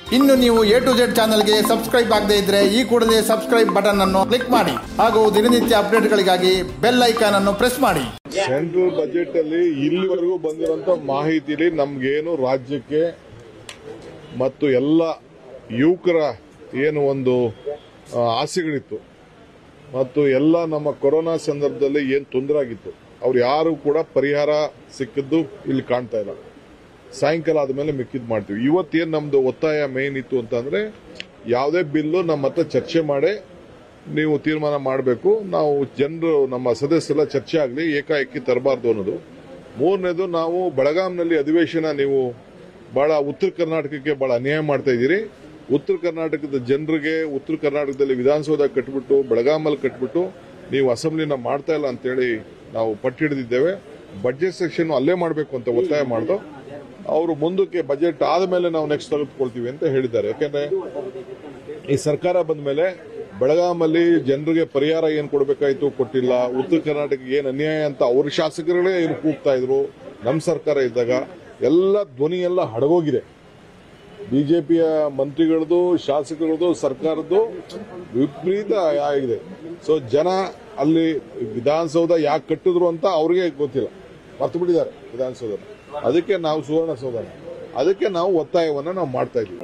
ಇನ್ನು ನೀವು A to Z ಚಾನಲ್ಗೆ ಸಬ್ಸ್ಕ್ರೈಬ್ ಆಗದೇ ಇದ್ರೆ ಈ ಕೂಡಲೇ ಸಬ್ಸ್ಕ್ರೈಬ್ ಬಟನ್ ಅನ್ನು ಕ್ಲಿಕ್ ಮಾಡಿ ಹಾಗೂ ದಿನನಿತ್ಯ ಅಪ್ಡೇಟ್ಗಳಿಗಾಗಿ ಬೆಲ್ ಐಕಾನ್ ಅನ್ನು ಪ್ರೆಸ್ ಮಾಡಿ ಸೆಂಟ್ರಲ್ ಬಜೆಟ್ ಅಲ್ಲಿ ಇಲ್ಲಿವರೆಗೂ ಬಂದಿರೋಂಥ ಮಾಹಿತಿಲಿ ನಮ್ಗೇನು ರಾಜ್ಯಕ್ಕೆ ಮತ್ತು ಎಲ್ಲ ಯುವಕರ ಏನು ಒಂದು ಆ, ಆಸೆಗಳಿತ್ತು ಮತ್ತು ಎಲ್ಲ ನಮ್ಮ ಕೊರೋನಾ ಸಂದರ್ಭದಲ್ಲಿ ಏನು ತೊಂದರೆ ಆಗಿತ್ತು ಅವ್ರು ಯಾರು ಕೂಡ ಪರಿಹಾರ ಸಿಕ್ಕಿದ್ದು ಇಲ್ಲಿ ಕಾಣ್ತಾ ಇಲ್ಲ ಸಾಯಂಕಾಲ ಆದಮೇಲೆ ಮಿಕ್ಕಿದ್ ಮಾಡ್ತೀವಿ ಇವತ್ತೇನು ನಮ್ದು ಒತ್ತಾಯ ಮೇನ್ ಇತ್ತು ಅಂತಂದ್ರೆ ಯಾವುದೇ ಬಿಲ್ಲು ನಮ್ಮ ಹತ್ರ ಚರ್ಚೆ ಮಾಡಿ ನೀವು ತೀರ್ಮಾನ ಮಾಡಬೇಕು ನಾವು ಜನರು ನಮ್ಮ ಸದಸ್ಯರೆಲ್ಲ ಚರ್ಚೆ ಆಗಲಿ ಏಕಾಏಕಿ ತರಬಾರ್ದು ಅನ್ನೋದು ಮೂರನೇದು ನಾವು ಬೆಳಗಾಂನಲ್ಲಿ ಅಧಿವೇಶನ ನೀವು ಬಹಳ ಉತ್ತರ ಕರ್ನಾಟಕಕ್ಕೆ ಬಹಳ ಅನ್ಯಾಯ ಮಾಡ್ತಾ ಇದ್ದೀರಿ ಉತ್ತರ ಕರ್ನಾಟಕದ ಜನರಿಗೆ ಉತ್ತರ ಕರ್ನಾಟಕದಲ್ಲಿ ವಿಧಾನಸೌಧ ಕಟ್ಬಿಟ್ಟು ಬೆಳಗಾಮಲ್ಲಿ ಕಟ್ಬಿಟ್ಟು ನೀವು ಅಸೆಂಬ್ಲಿನ ಮಾಡ್ತಾ ಇಲ್ಲ ಅಂತೇಳಿ ನಾವು ಪಟ್ಟು ಹಿಡಿದಿದ್ದೇವೆ ಬಜೆಟ್ ಸೆಕ್ಷನ್ ಅಲ್ಲೇ ಮಾಡಬೇಕು ಅಂತ ಒತ್ತಾಯ ಮಾಡ್ದು ಅವರು ಮುಂದಕ್ಕೆ ಬಜೆಟ್ ಆದಮೇಲೆ ನಾವು ನೆಕ್ಸ್ಟ್ ತೆಗೆದುಕೊಳ್ತೀವಿ ಅಂತ ಹೇಳಿದ್ದಾರೆ ಯಾಕೆಂದ್ರೆ ಈ ಸರ್ಕಾರ ಬಂದ ಮೇಲೆ ಬೆಳಗಾಮಲ್ಲಿ ಜನರಿಗೆ ಪರಿಹಾರ ಏನು ಕೊಡಬೇಕಾಯ್ತು ಕೊಟ್ಟಿಲ್ಲ ಉತ್ತರ ಕರ್ನಾಟಕಕ್ಕೆ ಏನು ಅನ್ಯಾಯ ಅಂತ ಅವ್ರ ಶಾಸಕರುಗಳೇ ಏನು ಕೂಗ್ತಾ ಇದ್ರು ನಮ್ಮ ಸರ್ಕಾರ ಇದ್ದಾಗ ಎಲ್ಲ ಧ್ವನಿ ಎಲ್ಲ ಹಡಗೋಗಿದೆ ಬಿಜೆಪಿಯ ಮಂತ್ರಿಗಳದು ಶಾಸಕರದು ಸರ್ಕಾರದ್ದು ವಿಪರೀತ ಆಗಿದೆ ಸೊ ಜನ ಅಲ್ಲಿ ವಿಧಾನಸೌಧ ಯಾಕೆ ಕಟ್ಟಿದ್ರು ಅಂತ ಅವ್ರಿಗೆ ಗೊತ್ತಿಲ್ಲ ಮರ್ತು ಬಿಟ್ಟಿದ್ದಾರೆ ವಿಧಾನಸೌಧ ಅದಕ್ಕೆ ನಾವು ಸುವರ್ಣಸೌಧ ಅದಕ್ಕೆ ನಾವು ಒತ್ತಾಯವನ್ನ ನಾವು ಮಾಡ್ತಾ ಇದ್ದೀವಿ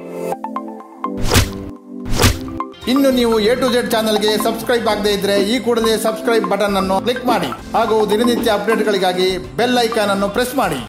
ಇನ್ನು ನೀವು ಎ ಟು ಜೆಡ್ ಚಾನಲ್ಗೆ ಸಬ್ಸ್ಕ್ರೈಬ್ ಆಗದೇ ಇದ್ರೆ ಈ ಕೂಡಲೇ ಸಬ್ಸ್ಕ್ರೈಬ್ ಬಟನ್ ಅನ್ನು ಕ್ಲಿಕ್ ಮಾಡಿ ಹಾಗೂ ದಿನನಿತ್ಯ ಅಪ್ಡೇಟ್ಗಳಿಗಾಗಿ ಬೆಲ್ ಐಕಾನ್ ಅನ್ನು ಪ್ರೆಸ್ ಮಾಡಿ